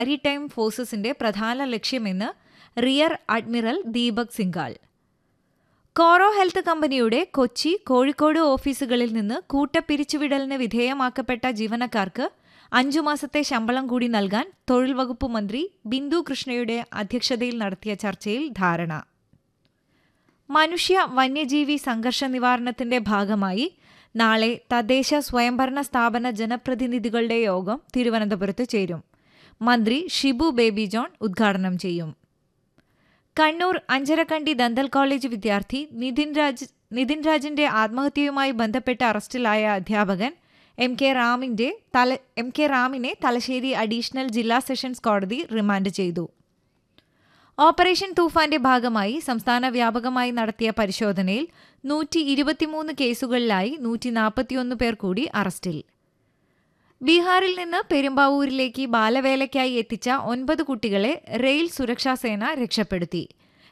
maritime ഫോഴ്സസിന്റെ പ്രധാന ലക്ഷ്യമെന്ന് റിയർ അഡ്മിറൽ ദീപക് സിംഗാൾ കോറോ ഹെൽത്ത് കമ്പനിയുടെ കൊച്ചി കോഴിക്കോട് ഓഫീസുകളിൽ നിന്ന് കൂട്ടപ്പിരിച്ചുവിടലിന് വിധേയമാക്കപ്പെട്ട ജീവനക്കാർക്ക് അഞ്ചു മാസത്തെ ശമ്പളം കൂടി നൽകാൻ തൊഴിൽ വകുപ്പ് മന്ത്രി ബിന്ദു കൃഷ്ണയുടെ അധ്യക്ഷതയിൽ നടത്തിയ ചർച്ചയിൽ ധാരണ മനുഷ്യ വന്യജീവി സംഘർഷ നിവാരണത്തിന്റെ ഭാഗമായി നാളെ തദ്ദേശ സ്വയംഭരണ സ്ഥാപന ജനപ്രതിനിധികളുടെ യോഗം തിരുവനന്തപുരത്ത് ചേരും മന്ത്രി ഷിബു ബേബി ജോൺ ഉദ്ഘാടനം ചെയ്യും കണ്ണൂർ അഞ്ചരക്കണ്ടി ദന്തൽ കോളേജ് വിദ്യാർത്ഥി നിതിൻ രാജ് നിതിൻ രാജിന്റെ ആത്മഹത്യയുമായി ബന്ധപ്പെട്ട് അറസ്റ്റിലായ അധ്യാപകൻ എം കെ റാമിന്റെ തല എം കെ റാമിനെ തലശ്ശേരി അഡീഷണൽ ജില്ലാ സെഷൻസ് കോടതി റിമാൻഡ് ചെയ്തു ഓപ്പറേഷൻ തൂഫാന്റെ ഭാഗമായി സംസ്ഥാന വ്യാപകമായി നടത്തിയ പരിശോധനയിൽ നൂറ്റി ഇരുപത്തിമൂന്ന് കേസുകളിലായി നൂറ്റി നാൽപ്പത്തിയൊന്ന് പേർ കൂടി അറസ്റ്റിൽ ബീഹാറിൽ നിന്ന് പെരുമ്പാവൂരിലേക്ക് ബാലവേലയ്ക്കായി എത്തിച്ച ഒൻപത് കുട്ടികളെ റെയിൽ സുരക്ഷാ സേന രക്ഷപ്പെടുത്തി